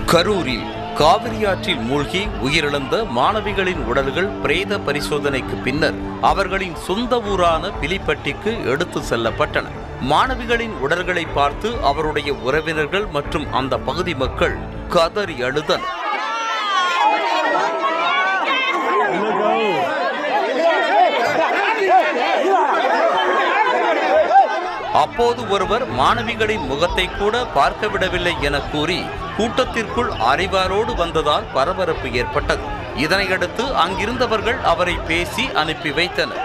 கரூரில் காவிரி ஆற்றில் மூழ்கி உயிரிழந்த மாணவிகளின் உடல்கள் பிரேத பரிசோதனைக்கு பின்னர் அவர்களின் சொந்த ஊரான பிலிப்பட்டிக்கு எடுத்து செல்லப்பட்டன மாணவிகளின் உடல்களை பார்த்து அவருடைய உறவினர்கள் மற்றும் அந்த பகுதி மக்கள் கதறி அழுதனர் அப்போது ஒருவர் மாணவிகளின் முகத்தை கூட பார்க்க விடவில்லை என கூறி கூட்டத்திற்குள் அறிவாரோடு வந்ததால் பரபரப்பு ஏற்பட்டது இதனையடுத்து அங்கிருந்தவர்கள் அவரை பேசி அனுப்பி வைத்தனர்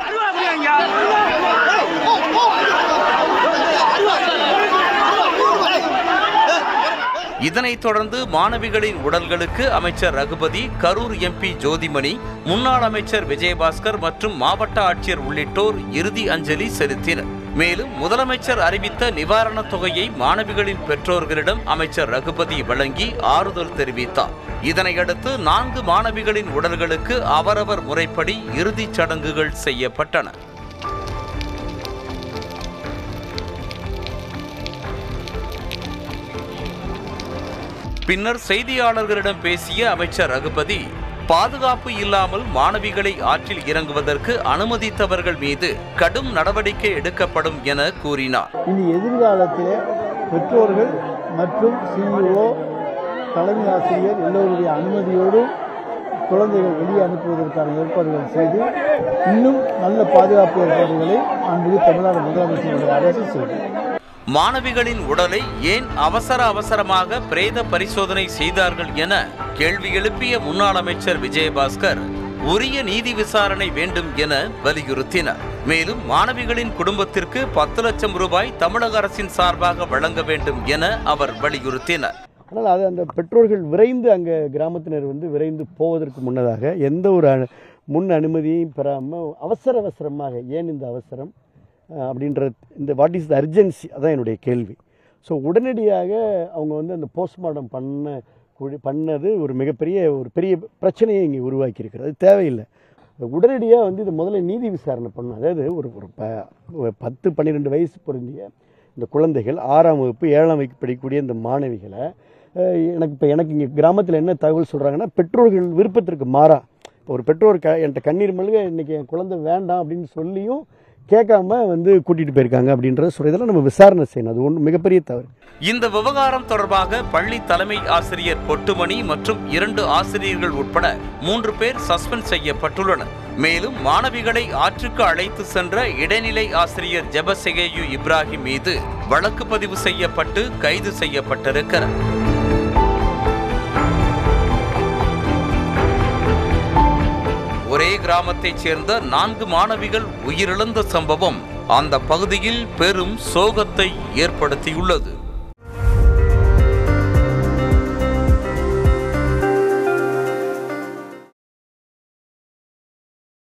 இதனைத் தொடர்ந்து மாணவிகளின் உடல்களுக்கு அமைச்சர் ரகுபதி கரூர் எம்பி ஜோதிமணி முன்னாள் அமைச்சர் விஜயபாஸ்கர் மற்றும் மாவட்ட ஆட்சியர் உள்ளிட்டோர் இறுதி அஞ்சலி செலுத்தினர் மேலும் முதலமைச்சர் அறிவித்த நிவாரணத் தொகையை மாணவிகளின் பெற்றோர்களிடம் அமைச்சர் ரகுபதி வழங்கி ஆறுதல் தெரிவித்தார் இதனையடுத்து நான்கு மாணவிகளின் உடல்களுக்கு அவரவர் முறைப்படி இறுதிச் சடங்குகள் செய்யப்பட்டன பின்னர் செய்தியாளர்களிடம் பேசிய அமைச்சர் ரகுபதி பாதுகாப்பு இல்லாமல் மாணவிகளை ஆற்றில் இறங்குவதற்கு அனுமதித்தவர்கள் மீது கடும் நடவடிக்கை எடுக்கப்படும் என கூறினார் இனி எதிர்காலத்தில் பெற்றோர்கள் மற்றும் சிஇஓ தலைமை ஆசிரியர் எல்லோருடைய அனுமதியோடு குழந்தைகள் வெளியே அனுப்புவதற்கான ஏற்பாடுகள் செய்து இன்னும் நல்ல பாதுகாப்பு ஏற்பாடுகளை அன்பு தமிழ்நாடு முதலமைச்சருடைய அரசு செய்யும் மாணவிகளின் உடலை ஏன் அவசர அவசரமாக பிரேத பரிசோதனை செய்தார்கள் என கேள்வி எழுப்பிய முன்னாள் அமைச்சர் விஜயபாஸ்கர் உரிய நீதி விசாரணை வேண்டும் என வலியுறுத்தினார் மேலும் மாணவிகளின் குடும்பத்திற்கு பத்து லட்சம் ரூபாய் தமிழக அரசின் சார்பாக வழங்க வேண்டும் என அவர் வலியுறுத்தினார் ஆனால் அது அந்த பெற்றோர்கள் விரைந்து அங்கே கிராமத்தினர் வந்து விரைந்து போவதற்கு முன்னதாக எந்த ஒரு அனு- முன் அனுமதியையும் பெறாமல் அவசர அவசரமாக ஏன் இந்த அவசரம் அஹ், அப்படின்ற இந்த வாட் இஸ் த அர்ஜென்சி அதான் என்னுடைய கேள்வி ஸோ உடனடியாக அவங்க வந்து அந்த போஸ்ட்மார்ட்டம் பண்ண கூடி- பண்ணது ஒரு மிகப்பெரிய ஒரு பெரிய பிரச்சனையை இங்கே உருவாக்கி இருக்கிறது அது தேவையில்லை உடனடியாக வந்து இது முதல்ல நீதி விசாரணை பண்ணணும் அதாவது ஒரு ஒரு ப ஒரு பத்து பன்னிரெண்டு வயசு பொருந்திய இந்த குழந்தைகள் ஆறாம் வகுப்பு ஏழாம் வகுப்பு படிக்கக்கூடிய இந்த மாணவிகளை அஹ், எனக்கு இப்போ எனக்கு இங்கே கிராமத்தில் என்ன தகவல் சொல்கிறாங்கன்னா பெற்றோர்கள் விருப்பத்திற்கு மாறா இப்போ ஒரு பெற்றோர் க என்கிட்ட கண்ணீர் மல்க இன்னைக்கு என் குழந்தை வேண்டாம் அப்படின்னு சொல்லியும் கேட்காம வந்து கூட்டிகிட்டு போயிருக்காங்க அப்படின்றத சொல்லி இதெல்லாம் நம்ம விசாரணை செய்யணும் அது ஒன்று மிகப்பெரிய தவறு இந்த விவகாரம் தொடர்பாக பள்ளி தலைமை ஆசிரியர் பொட்டுமணி மற்றும் இரண்டு ஆசிரியர்கள் உட்பட மூன்று பேர் சஸ்பெண்ட் செய்யப்பட்டுள்ளனர் மேலும் மாணவிகளை ஆற்றுக்கு அழைத்து சென்ற இடைநிலை ஆசிரியர் ஜெபசெகேயு இப்ராஹிம் மீது வழக்கு பதிவு செய்யப்பட்டு கைது செய்யப்பட்டிருக்கிறார் ஒரே கிராமத்தைச் சேர்ந்த நான்கு மாணவிகள் உயிரிழந்த சம்பவம் அந்த பகுதியில் பெரும் சோகத்தை ஏற்படுத்தியுள்ளது